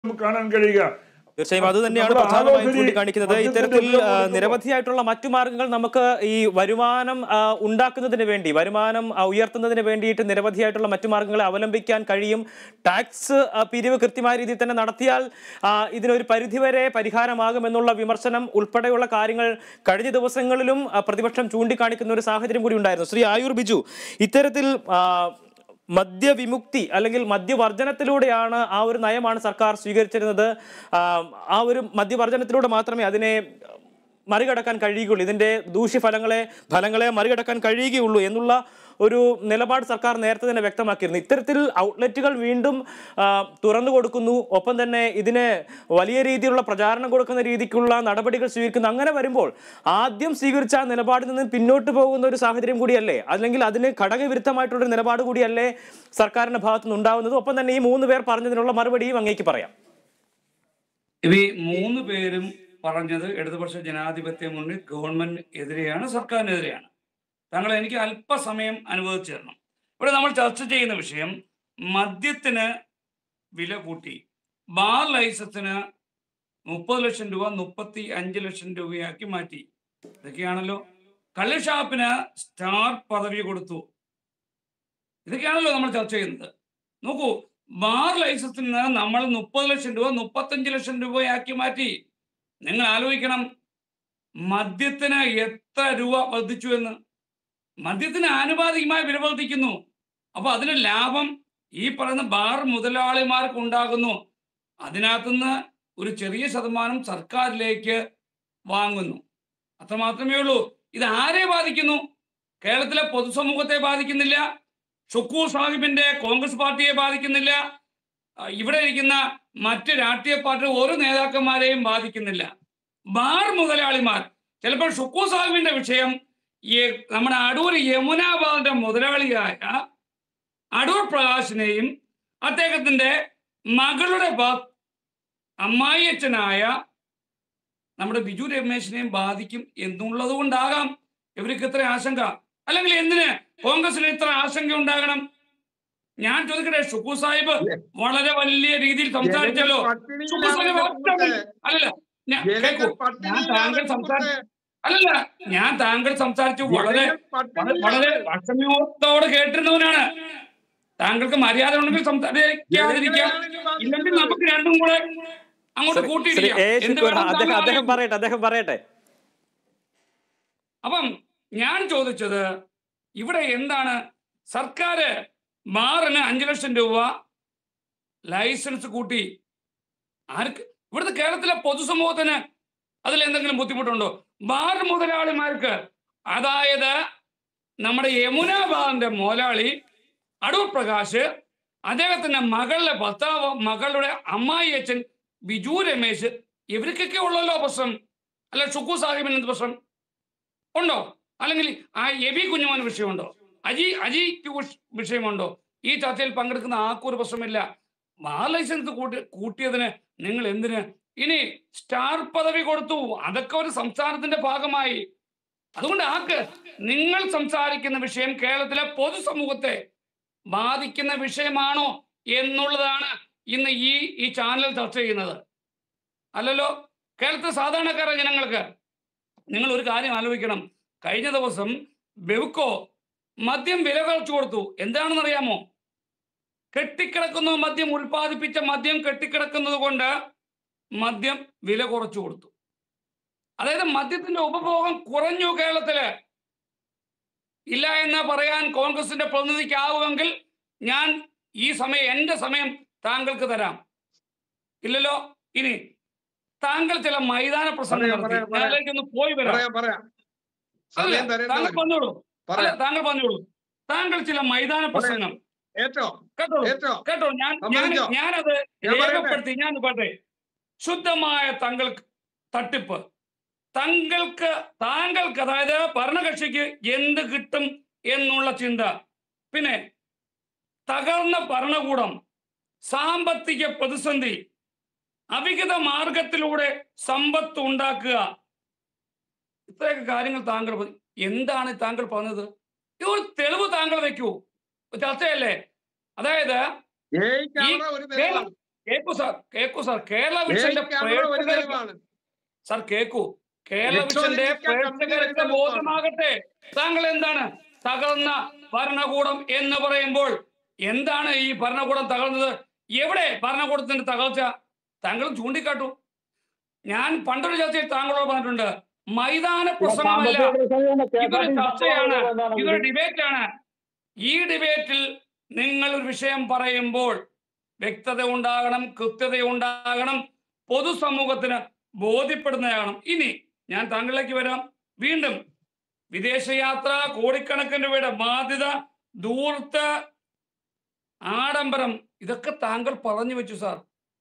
നമുക്ക് കാണാൻ കഴിയുക തീർച്ചയായും അത് തന്നെയാണ് നമ്മുടെ പ്രധാനമായും ആലോചന ചൂണ്ടിക്കാണിക്കുന്നത് മദ്യത്തിന്റെ ഇത്തരത്തിൽ ഉപയോഗം ആ, കൊടുക്കുമ്പോൾ നിരവധിയായിട്ടുള്ള മറ്റു മാർഗങ്ങൾ നമുക്ക് ഈ വരുമാനം ആ, ഉണ്ടാക്കുന്നതിന് വേണ്ടി വരുമാനം ആ, ഉയർത്തുന്നതിന് വേണ്ടിയിട്ട് നിരവധിയായിട്ടുള്ള മറ്റു മാർഗങ്ങളെ അവലംബിക്കാൻ കഴിയും ടാക്സ് ആ, പിരിവ് കൃത്യമായ രീതിയിൽ തന്നെ നടത്തിയാൽ ആ, ഇതിനൊരു പരിധിവരെ പരിഹാരമാകുമെന്നുള്ള വിമർശനം ഉൾപ്പെടെയുള്ള കാര്യങ്ങൾ കഴിഞ്ഞ ദിവസങ്ങളിലും ആ, പ്രതിപക്ഷം ചൂണ്ടിക്കാണിക്കുന്ന ഒരു സാഹചര്യം കൂടി ഉണ്ടായിരുന്നു ശ്രീ ആയൂർ ബിജു ഇത്തരത്തിൽ ആ, മദ്യവിമുക്തി അല്ലെങ്കിൽ മദ്യവർജനത്തിലൂടെയാണ് ആ ഒരു നയമാണ് സർക്കാർ സ്വീകരിച്ചിരുന്നത് ആ, ആ ഒരു മദ്യവർജനത്തിലൂടെ മാത്രമേ അതിനെ മറികടക്കാൻ കഴിയുകയുള്ളൂ ഇതിന്റെ ദൂഷ്യഫലങ്ങളെ ഫലങ്ങളെ മറികടക്കാൻ കഴിയുകയുള്ളൂ എന്നുള്ള ഒരു നിലപാട് സർക്കാർ നേരത്തെ തന്നെ വ്യക്തമാക്കിയിരുന്നു ഇത്തരത്തിൽ ഔട്ട്ലെറ്റുകൾ വീണ്ടും ആ, തുറന്നു കൊടുക്കുന്നു ഒപ്പം തന്നെ ഇതിന് വലിയ രീതിയിലുള്ള പ്രചാരണം കൊടുക്കുന്ന രീതിക്കുള്ള നടപടികൾ സ്വീകരിക്കുന്നു അങ്ങനെ വരുമ്പോൾ ആദ്യം സ്വീകരിച്ച ആ നിലപാടിൽ നിന്ന് പിന്നോട്ട് പോകുന്ന ഒരു സാഹചര്യം കൂടിയല്ലേ അല്ലെങ്കിൽ അതിന് ഘടകവിരുദ്ധമായിട്ടുള്ള ഒരു നിലപാട് കൂടിയല്ലേ സർക്കാരിന്റെ ഭാഗത്തു നിന്ന് ഉണ്ടാവുന്നത് ഒപ്പം തന്നെ ഈ മൂന്ന് പേർ പറഞ്ഞതിനുള്ള മറുപടിയും അങ്ങേക്ക് പറയാം ഇവ ഈ മൂന്ന് പേരും പറഞ്ഞത് ഇടതുപക്ഷ ജനാധിപത്യ മുന്നിൽ ഗവൺമെന്റ് എതിരെയാണ് സർക്കാരിനെതിരെയാണ് താങ്കൾ എനിക്ക് അല്പസമയം അനുവദിച്ചു തരണം ഇവിടെ നമ്മൾ ചർച്ച ചെയ്യുന്ന വിഷയം മദ്യത്തിന് വില കൂട്ടി ബാർ ലൈസൻസിന് മുപ്പത് ലക്ഷം രൂപ മുപ്പത്തി അഞ്ച് ലക്ഷം രൂപയാക്കി മാറ്റി ഇതൊക്കെയാണല്ലോ കള്ളുഷാപ്പിന് സ്റ്റാർ പദവി കൊടുത്തു ഇതൊക്കെയാണല്ലോ നമ്മൾ ചർച്ച ചെയ്യുന്നത് നോക്കൂ ബാർ ലൈസൻസിന് നമ്മൾ മുപ്പത് ലക്ഷം രൂപ മുപ്പത്തഞ്ച് ലക്ഷം രൂപയാക്കി മാറ്റി നിങ്ങൾ ആലോചിക്കണം മദ്യത്തിന് എത്ര രൂപ വർദ്ധിച്ചു എന്ന് മദ്യത്തിന് ആനുപാതികമായി വില വർദ്ധിക്കുന്നു അപ്പൊ അതിന് ലാഭം ഈ പറയുന്ന ബാർ മുതലാളിമാർക്ക് ഉണ്ടാകുന്നു അതിനകത്തുനിന്ന് ഒരു ചെറിയ ശതമാനം സർക്കാരിലേക്ക് വാങ്ങുന്നു അത്ര മാത്രമേ ഉള്ളൂ ഇത് ആരെ ബാധിക്കുന്നു കേരളത്തിലെ പൊതുസമൂഹത്തെ ബാധിക്കുന്നില്ല ഷുക്കൂർ സാഹിബിന്റെ കോൺഗ്രസ് പാർട്ടിയെ ബാധിക്കുന്നില്ല ആ, ഇവിടെ ഇരിക്കുന്ന മറ്റ് രാഷ്ട്രീയ പാർട്ടി ഓരോ നേതാക്കന്മാരെയും ബാധിക്കുന്നില്ല ബാർ മുതലാളിമാർ ചിലപ്പോൾ ഷുക്കൂർ സാഹിബിന്റെ വിഷയം ഈ നമ്മുടെ അടൂർ യമുനാബാദിന്റെ മുതലാളിയായ അടൂർ പ്രകാശിനെയും അദ്ദേഹത്തിന്റെ മകളുടെ ഭ- അമ്മായിയച്ഛനായ നമ്മുടെ ബിജു രമേശിനെയും ബാധിക്കും എന്നുള്ളത് കൊണ്ടാകാം ഇവർക്ക് ഇത്ര ആശങ്ക അല്ലെങ്കിൽ എന്തിന് കോൺഗ്രസിന് ഇത്ര ആശങ്ക ഉണ്ടാകണം ഞാൻ ചോദിക്കട്ടെ ഷുക്കു സാഹിബ് വളരെ വലിയ രീതിയിൽ സംസാരിച്ചല്ലോ ഷുക്കു സാഹിബ് ഒറ്റ മിനിറ്റ്. അല്ലല്ല ഞാൻ കേൾക്കൂ ഞാൻ താങ്കൾ സംസാരിച്ചു അല്ലല്ല ഞാൻ താങ്കൾ സംസാരിച്ചു വളരെ വളരെ- വളരെ അക്ഷമയോത്തോടെ കേട്ടിരുന്നവനാണ് താങ്കൾക്ക് മര്യാദ ഉണ്ടെങ്കിൽ സംസാരിക്കാതിരിക്കാം ഇല്ലെങ്കിൽ നമുക്ക് രണ്ടും കൂടെ അങ്ങോട്ട് ശ്രീ കൂട്ടിയിടിക്കാം എ എന്ത് ശുക്കൂർ വേണം അദ്ദേഹം താങ്കൾ അദ്ദേഹം ആലോചിക്കൂ. പറയട്ടെ അദ്ദേഹം പറയട്ടെ അപ്പം ഞാൻ ചോദിച്ചത് ഇവിടെ എന്താണ് സർക്കാർ ബാറിന് അഞ്ചു ലക്ഷം രൂപ ലൈസൻസ് കൂട്ടി ആർക്ക് ഇവിടുത്തെ കേരളത്തിലെ പൊതുസമൂഹത്തിന് അതിൽ എന്തെങ്കിലും ബുദ്ധിമുട്ടുണ്ടോ ബാർ മുതലാളിമാർക്ക് അതായത് നമ്മുടെ യമുന ബാറിന്റെ മോലാളി അടൂർ പ്രകാശ് അദ്ദേഹത്തിന്റെ മകളുടെ ഭർത്താവ് മകളുടെ അമ്മായി അച്ഛൻ ബിജു രമേശ് ഇവർക്കൊക്കെ ഉള്ളല്ലോ പ്രശ്നം അല്ല ഷുക്കു സാഹിബിന് എന്ത് പ്രശ്നം ഉണ്ടോ അല്ലെങ്കിൽ ആ എബി കുഞ്ഞുമോന് വിഷയമുണ്ടോ അജി അജിക്ക് വിഷ- വിഷയമുണ്ടോ ഈ ചർച്ചയിൽ പങ്കെടുക്കുന്ന ആർക്കും ഒരു പ്രശ്നമില്ല ബാർ ലൈസൻസ് കൂട്ടി കൂട്ടിയതിന് നിങ്ങൾ എന്തിന് ഇനി സ്റ്റാർ പദവി കൊടുത്തു അതൊക്കെ ഒരു സംസ്ഥാനത്തിന്റെ ഭാഗമായി അതുകൊണ്ട് ആക്ക് നിങ്ങൾ സംസാരിക്കുന്ന വിഷയം കേരളത്തിലെ പൊതുസമൂഹത്തെ ബാധിക്കുന്ന വിഷയമാണോ എന്നുള്ളതാണ് ഇന്ന് ഈ ഈ ചാനൽ ചർച്ച ചെയ്യുന്നത് അല്ലല്ലോ കേരളത്തിലെ സാധാരണക്കാരായ ജനങ്ങൾക്ക് നിങ്ങൾ ഒരു കാര്യം ആലോചിക്കണം കഴിഞ്ഞ ദിവസം ബെവ്കോ മദ്യം വില കുറച്ചു കൊടുത്തു എന്താണെന്ന് അറിയാമോ കെട്ടിക്കിടക്കുന്ന മദ്യം ഉൽപ്പാദിപ്പിച്ച മദ്യം കെട്ടിക്കിടക്കുന്നത് കൊണ്ട് മദ്യം വില കുറച്ചു കൊടുത്തു അതായത് മദ്യത്തിന്റെ ഉപഭോഗം കുറഞ്ഞു കേരളത്തില് ഇല്ല എന്ന് പറയാൻ കോൺഗ്രസിന്റെ പ്രതിനിധിക്കാവുമെങ്കിൽ ഞാൻ ഈ സമയം എന്റെ സമയം താങ്കൾക്ക് തരാം ഇല്ലല്ലോ ഇനി താങ്കൾ ചില മൈതാന പ്രസംഗം പറയാം, നടത്തി പറയാം, പറയാം. ഞാൻ അതിലേക്ക് ഒന്ന് പോയി വരാം പറയാം പറയാം അല്ല, സമയം തരേണ്ടി താങ്കൾ വരും. പറഞ്ഞോളൂ അല്ല പറയാം താങ്കൾ പറഞ്ഞോളൂ താങ്കൾ ചില മൈതാന പ്രസംഗം ഏറ്റോ കേട്ടോ ഏറ്റോ കേട്ടോ ഞാൻ ഞാൻ സമ്മതിച്ചോ? ഞാനത് ഞാൻ പറയട്ടെ? രേഖപ്പെടുത്തി ഞാൻ പറട്ടെ ശുദ്ധമായ താങ്കൾക്ക് തട്ടിപ്പ് താങ്കൾക്ക് താങ്കൾക്ക് അതായത് ഭരണകക്ഷിക്ക് എന്ത് കിട്ടും എന്നുള്ള ചിന്ത പിന്നെ തകർന്ന ഭരണകൂടം സാമ്പത്തിക പ്രതിസന്ധി അവിഹിത മാർഗത്തിലൂടെ സമ്പത്ത് ഉണ്ടാക്കുക ഇത്രയൊക്കെ കാര്യങ്ങൾ താങ്കൾ പറ- എന്താണ് താങ്കൾ പറഞ്ഞത് ഇത് ഒരു തെളിവ് താങ്കൾ വെക്കൂ ഒരു ചർച്ചയല്ലേ അതായത് ഏയ്ക്കാണ് ഒരു തെളിവാണ് കേക്കൂ സാർ കേക്കൂ സാർ കേരള വിഷന്റെ ഏഴ് ക്യാമറ ഒരു പ്രേക്ഷകർക്ക് തെളിവാണ് സാർ കേക്കൂ കേരള വിഷന്റെ ലക്ഷോലജിക്കാൻ കമ്പനി പ്രേക്ഷകർക്ക് വെച്ച ബോധമാകട്ടെ താങ്കൾ എന്താണ് തകർന്ന ഭരണകൂടം എന്ന് പറയുമ്പോൾ എന്താണ് ഈ ഭരണകൂടം തകർന്നത് എവിടെ ഭരണകൂടത്തിന്റെ തകർച്ച താങ്കൾ ചൂണ്ടിക്കാട്ടു ഞാൻ പണ്ടൊരു ചർച്ചയിൽ താങ്കളോട് പറഞ്ഞിട്ടുണ്ട് മൈതാന പ്രസംഗമല്ല ഇതൊരു ചർച്ചയാണ് ഇതൊരു ഡിബേറ്റ് ആണ് ഈ ഡിബേറ്റിൽ നിങ്ങൾ ഒരു വിഷയം പറയുമ്പോൾ വ്യക്തത ഉണ്ടാകണം കൃത്യത ഉണ്ടാകണം പൊതുസമൂഹത്തിന് ബോധ്യപ്പെടുന്നതാകണം ഇനി ഞാൻ താങ്കളിലേക്ക് വരാം വീണ്ടും വിദേശയാത്ര കോടിക്കണക്കിന് രൂപയുടെ ബാധ്യത ദൂർത്ത് ആഡംബരം ഇതൊക്കെ താങ്കൾ പറഞ്ഞു വെച്ചു സാർ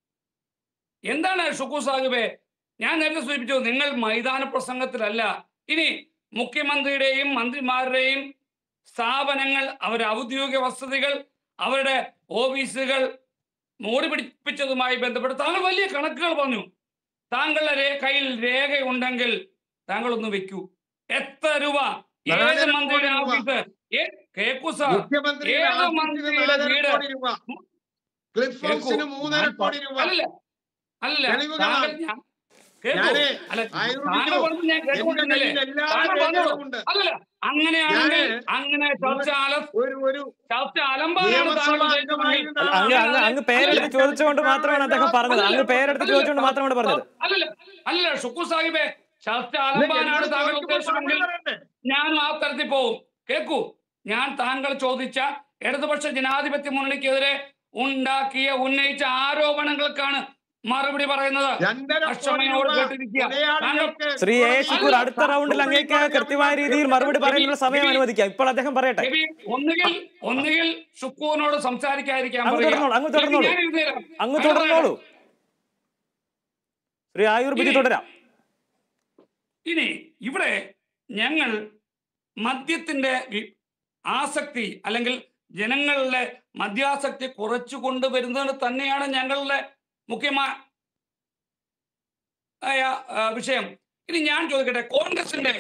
എന്താണ് ഷുക്കു സാഹിബേ ഞാൻ നേരത്തെ സൂചിപ്പിച്ചു നിങ്ങൾ മൈതാന പ്രസംഗത്തിലല്ല ഇനി മുഖ്യമന്ത്രിയുടെയും മന്ത്രിമാരുടെയും സ്ഥാപനങ്ങൾ അവരുടെ ഔദ്യോഗിക വസതികൾ അവരുടെ ഓഫീസുകൾ മോടി പിടിപ്പിച്ചതുമായി ബന്ധപ്പെട്ട് താങ്കൾ വലിയ കണക്കുകൾ പറഞ്ഞു താങ്കളുടെ രേ- കയ്യിൽ രേഖയുണ്ടെങ്കിൽ താങ്കൾ ഒന്ന് വെക്കൂ എത്ര രൂപ ഏത് നാലര കോടി മന്ത്രിയുടെ രൂപ. ഓഫീസ് ഏ കേക്കൂ സാർ മുഖ്യമന്ത്രിയുടെ ഏത് ആഫീസിന് മന്ത്രിയുടെ നാലര വീട്? കോടി രൂപ ക്ലിഫ് ഹൗസിന് കേക്കൂ. മൂന്നര ഞാൻ കോടി രൂപ അല്ലല്ല അല്ല തെളിവുകളാണ്. താങ്കൾ ഞാൻ കേക്കൂ ഞാനേ, അല്ല ആയിരം താങ്കൾ രൂപ. പറഞ്ഞ് ഞാൻ എന്റെ കേട്ടുകൊണ്ടിരുന്നില്ലേ കയ്യിൽ എല്ലാ താങ്കൾ പറഞ്ഞോളൂ രേഖകളുമുണ്ട് അല്ലല്ല അങ്ങനെയാണെങ്കിൽ ഞാന് അങ്ങനെ ചർച്ച അല ഒരു ഒരു ചർച്ച അലമ്പാനാണ് താങ്കൾ നിയമസഭാ ഉദ്ദേശിക്കുന്നതെങ്കിൽ അംഗമായിരുന്ന അങ്ങ് അങ്ങ് അങ്ങ് പേരെടുത്ത് ചോദിച്ചുകൊണ്ട് മാത്രമാണ് അദ്ദേഹം പറഞ്ഞത് അങ്ങ് പേരെടുത്ത് ചോദിച്ചുകൊണ്ട് മാത്രമാണ് പറഞ്ഞത് അല്ലല്ല അല്ലല്ല ഷുക്കു സാഹിബെ ചർച്ച അലമ്പാനാണ് താങ്കൾ ഉദ്ദേശമെങ്കിൽ ഞാനും ആ തരത്തിൽ പോകും കേൾക്കൂ ഞാൻ താങ്കൾ ചോദിച്ച ഇടതുപക്ഷ ജനാധിപത്യ മുന്നണിക്കെതിരെ ഉണ്ടാക്കിയ ഉന്നയിച്ച ആരോപണങ്ങൾക്കാണ് മറുപടി പറയുന്നത് രണ്ടര കോടി അക്ഷമയോട് രൂപ കേട്ടിരിക്കുക. കൊലയാളികൾക്ക് ശ്രീ എ ശുക്കൂർ അടുത്ത റൗണ്ടിൽ അങ്ങേക്ക് കൃത്യമായ രീതിയിൽ മറുപടി പറയാനുള്ള സമയം അനുവദിക്കാം ഇപ്പോൾ അദ്ദേഹം പറയട്ടെ രവി, ഒന്നുകിൽ ഒന്നുകിൽ ഷുക്കൂറിനോട് സംസാരിക്കാതിരിക്കാൻ അങ്ങ് പറയുക. തുടർന്നോളൂ, അങ്ങ് തുടർന്നോളൂ. ഞാൻ എഴുതിത്തരാം. അങ്ങ് താങ്കൾ തുടർന്നോളൂ ശ്രീ ആയൂർ ബിജി ഇനി- തുടരാം ഇനി ഇവിടെ ഞങ്ങൾ മദ്യത്തിന്റെ വി- ആസക്തി അല്ലെങ്കിൽ ജനങ്ങളുടെ മദ്യാസക്തി കുറച്ചു കൊണ്ടുവരുന്നത് തന്നെയാണ് ഞങ്ങളുടെ മുഖ്യമായ ആയ, ആ, വിഷയം ഇനി ഞാൻ ചോദിക്കട്ടെ കോൺഗ്രസിന്റെ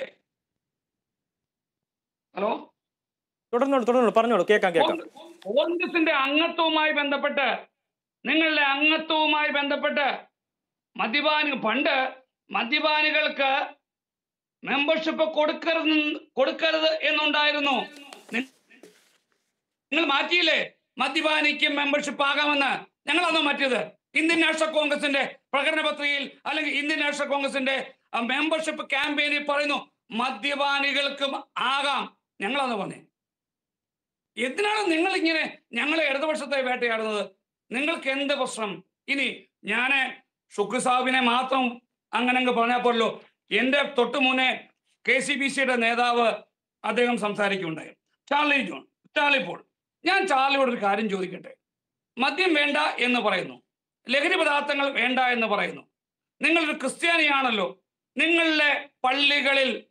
ഹലോ തുടർന്നോളൂ തുടർന്നോളൂ പറഞ്ഞോളൂ കേൾക്കാം കേൾക്കാം കോൺഗ്രസിന്റെ അംഗത്വവുമായി ബന്ധപ്പെട്ട് നിങ്ങളുടെ അംഗത്വവുമായി ബന്ധപ്പെട്ട് മദ്യപാനി പണ്ട് മദ്യപാനികൾക്ക് മെമ്പർഷിപ്പ് കൊടുക്കരുത് കൊടുക്കരുത് എന്നുണ്ടായിരുന്നു നി- നിങ്ങൾ മാറ്റിയില്ലേ മദ്യപാനിക്ക് മെമ്പർഷിപ്പ് ആകാമെന്ന് ഞങ്ങൾ അന്ന് മാറ്റിയത് ഇന്ത്യൻ നാഷണൽ കോൺഗ്രസിന്റെ പ്രകടന പത്രികയിൽ അല്ലെങ്കിൽ ഇന്ത്യൻ നാഷണൽ കോൺഗ്രസിന്റെ മെമ്പർഷിപ്പ് ക്യാമ്പയിനിൽ പറയുന്നു മദ്യപാനികൾക്കും ആകാം ഞങ്ങളന്ന് പറഞ്ഞേ എന്തിനാണ് നിങ്ങൾ ഇങ്ങനെ ഞങ്ങളെ ഇടതുപക്ഷത്തെ വേട്ടയാടുന്നത് നിങ്ങൾക്ക് എന്ത് പ്രശ്നം ഇനി ഞാൻ ഷുക്രു സാഹിബിനെ മാത്രം അങ്ങനെ അങ്ങ് പറഞ്ഞാൽ പോലല്ലോ എൻ്റെ തൊട്ടു മുന്നേ കെ സി ബി സിയുടെ നേതാവ് അദ്ദേഹം സംസാരിക്കുകയുണ്ടായി ചാർലി ജോൺ ചാർലി പോൾ ഞാൻ ചാർലിയോട് ഒരു കാര്യം ചോദിക്കട്ടെ മദ്യം വേണ്ട എന്ന് പറയുന്നു ലഹരി പദാർത്ഥങ്ങൾ വേണ്ട എന്ന് പറയുന്നു നിങ്ങളൊരു ക്രിസ്ത്യാനിയാണല്ലോ നിങ്ങളുടെ പള്ളികളിൽ